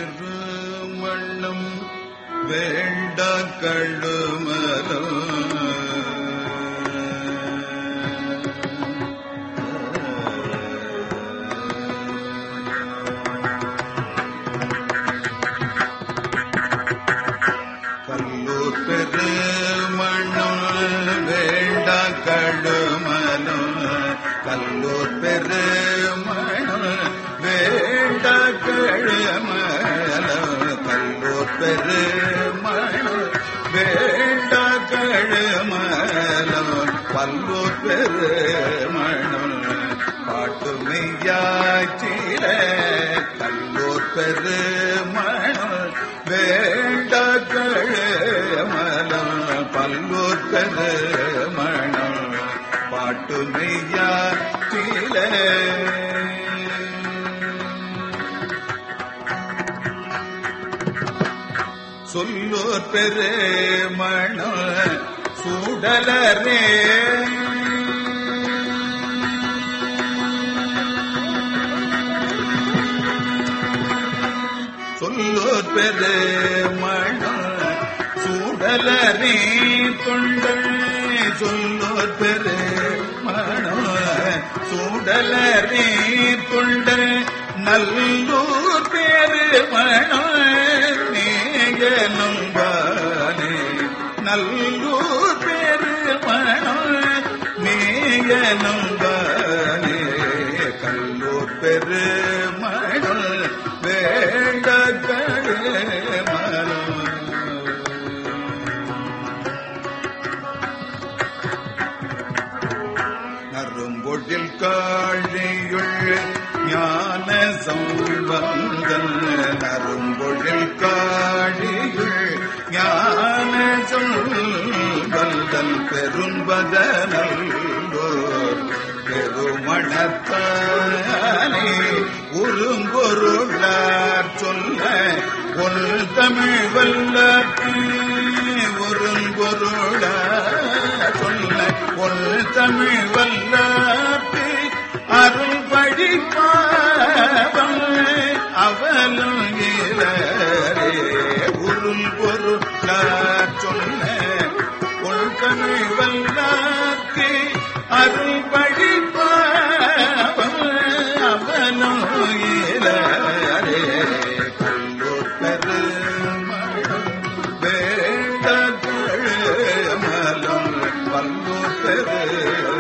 பெருமள்ளம் வேண்ட கழுமரம் கல்லூர் பெருமணம் வேண்ட கழுமலம் கல்லூர் பெருமணம் வேண்ட கழுமலம் கல்லூர் பெருமணம் வேண்ட கழுமலம் பல்லூர் பெருமணம் பாட்டுமையாச்சில கல்லூர் பெருமணம் வேண்ட கழுமலம் பல்லூர் பெருமணம் பாட்டுமையாச்சில சொல்லோர் பெருமணம் சூடலரே சொல்லோர் பெருமணம் சூடலரே தொண்டல் சொல்லோர் பெருமணம் சூடலரே தொண்டல் நல்லூர் பெருமணம் நேயனும் பானே நல்லூர் பெருமணம் நேயனும் பானே கல்லூர் பெருமணம் வேண்ட கழுமணம் நரும்பொழில் காழியுள் ஞான சம்பந்தன் நரும்பொழில் காழியுள் ஞான சொல்வந்தன் பெரும்பதனல்லோர் பெருமணத்தானே உருங்கொருளார் சொல்ல ஒல் தமிழ் வல்லாற்று ஒருங்கொருளார் சொல்ல ஒல் தமிழ் வல்லாற்று அருள் படிப்பாவம் அவலும் இவரே உருள் பொருளார் சொல்ல ஒல் தமிழ் வல்லாற்று அருள் படிப்பாவம் அவலும் இவரே கல்லூர் பெருமளம் வேண்ட கழுமலம் பல்லூர் பெரு